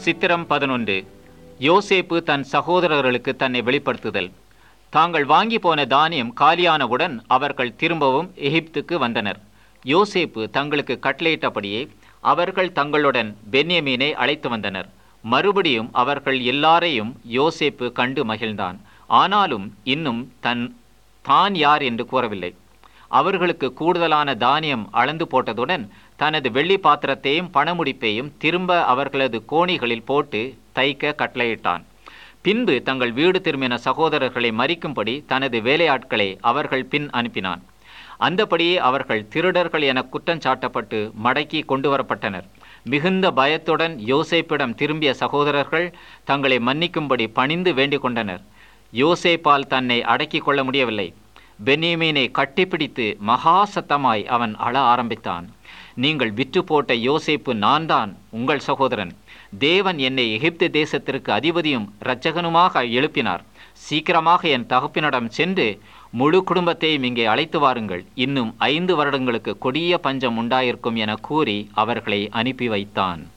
சித்திரம் பதினொன்று யோசேப்பு தன் சகோதரர்களுக்கு தன்னை வெளிப்படுத்துதல் தாங்கள் வாங்கி போன தானியம் காலியானவுடன் அவர்கள் திரும்பவும் எகிப்துக்கு வந்தனர் யோசேப்பு தங்களுக்கு கட்டளையிட்டபடியே அவர்கள் தங்களுடன் பென்யமீனை அழைத்து வந்தனர் மறுபடியும் அவர்கள் எல்லாரையும் யோசேப்பு கண்டு மகிழ்ந்தான் ஆனாலும் இன்னும் தன் தான் யார் என்று கூறவில்லை அவர்களுக்கு கூடுதலான தானியம் அளந்து போட்டதுடன் தனது வெள்ளி பாத்திரத்தையும் பணமுடிப்பையும் திரும்ப அவர்களது கோணிகளில் போட்டு தைக்க கட்டளையிட்டான் பின்பு தங்கள் வீடு திரும்பின சகோதரர்களை மறிக்கும்படி தனது வேலையாட்களை அவர்கள் பின் அனுப்பினான் அந்தபடியே அவர்கள் திருடர்கள் என குற்றஞ்சாட்டப்பட்டு மடக்கி கொண்டு வரப்பட்டனர் மிகுந்த பயத்துடன் யோசேப்பிடம் திரும்பிய சகோதரர்கள் தங்களை மன்னிக்கும்படி பணிந்து வேண்டிக் கொண்டனர் யோசேப்பால் தன்னை அடக்கிக் கொள்ள முடியவில்லை பென்யமீனை கட்டிப்பிடித்து மகா சத்தமாய் அவன் அழ ஆரம்பித்தான் நீங்கள் விற்று போட்ட யோசேப்பு நான் தான் உங்கள் சகோதரன் தேவன் என்னை எகிப்து தேசத்திற்கு அதிபதியும் இரட்சகனுமாக எழுப்பினார் சீக்கிரமாக என் தகப்பினிடம் சென்று முழு குடும்பத்தையும் இங்கே அழைத்து வாருங்கள் இன்னும் ஐந்து வருடங்களுக்கு கொடிய பஞ்சம் உண்டாயிருக்கும் என கூறி அவர்களை அனுப்பி வைத்தான்